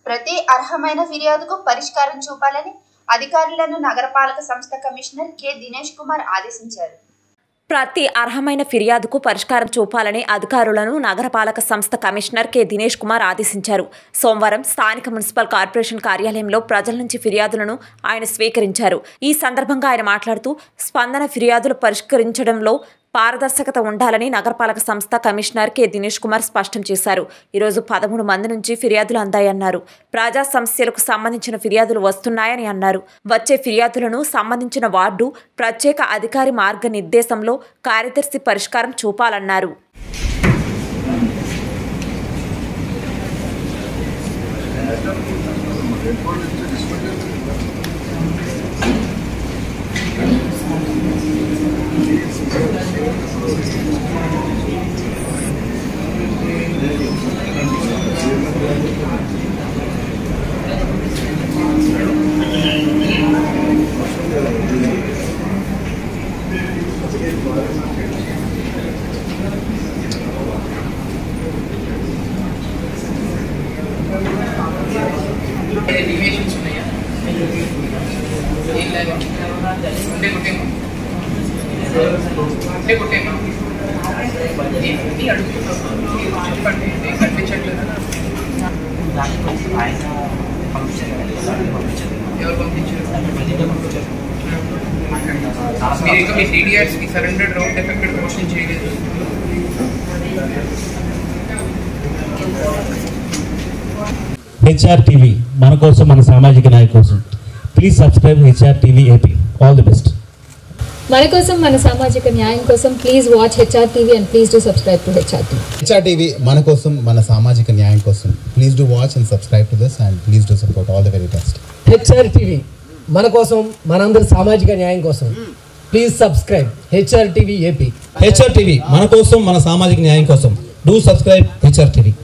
ప్రతి అర్హమైన ఫిర్యాదుకు పరిష్కారం చూపాలని అధికారులను నగరపాలక సంస్థ కమిషనర్ కె దినేష్ కుమార్ ఆదేశించారు ప్రతి అర్హమైన ఫిర్యాదుకు పరిష్కారం చూపాలని అధికారులను నగరపాలక సంస్థ కమిషనర్ కె దినేష్ కుమార్ ఆదేశించారు సోమవారం స్థానిక మున్సిపల్ కార్పొరేషన్ కార్యాలయంలో ప్రజల నుంచి ఫిర్యాదులను ఆయన స్వీకరించారు ఈ సందర్భంగా ఆయన మాట్లాడుతూ స్పందన ఫిర్యాదులు పరిష్కరించడంలో పారదర్శకత ఉండాలని నగరపాలక సంస్థ కమిషనర్ కె దినేష్ కుమార్ స్పష్టం చేశారు ఈరోజు పదమూడు మంది నుంచి ఫిర్యాదులు అందాయన్నారు ప్రజా సమస్యలకు సంబంధించిన ఫిర్యాదులు వస్తున్నాయని అన్నారు వచ్చే ఫిర్యాదులను సంబంధించిన వార్డు ప్రత్యేక అధికారి మార్గనిర్దేశంలో కార్యదర్శి పరిష్కారం చూపాలన్నారు డీవియేషన్స్ ఉన్నాయా ఏం లేవా ఉంటే కుట్టేమా ఉంటే కుట్టేమా ఏంటి అడుగుతున్నావు చెప్పండి నేను కనిపించట్లేదు ఎవరు పంపించారు మీరు ఇంకా మీ టీడీఆర్స్కి సరెండర్డ్ రౌండ్ ఎఫెక్టెడ్ క్వశ్చన్ చేయలేదు హెచ్ఆర్ టీవీ మన కోసం మన సామాజిక నాయకు కోసం please subscribe HR TV AP all the best మన కోసం మన సామాజిక న్యాయం కోసం please watch HR TV and please do subscribe to HR TV HR TV మన కోసం మన సామాజిక న్యాయం కోసం please do watch and subscribe to this and please do support all the very best HR TV మన కోసం మనందరి సామాజిక న్యాయం కోసం please subscribe HR TV AP HR TV మన కోసం మన సామాజిక న్యాయం కోసం డూ సబ్స్క్రైబ్ హెచ్ఆర్ టీవీ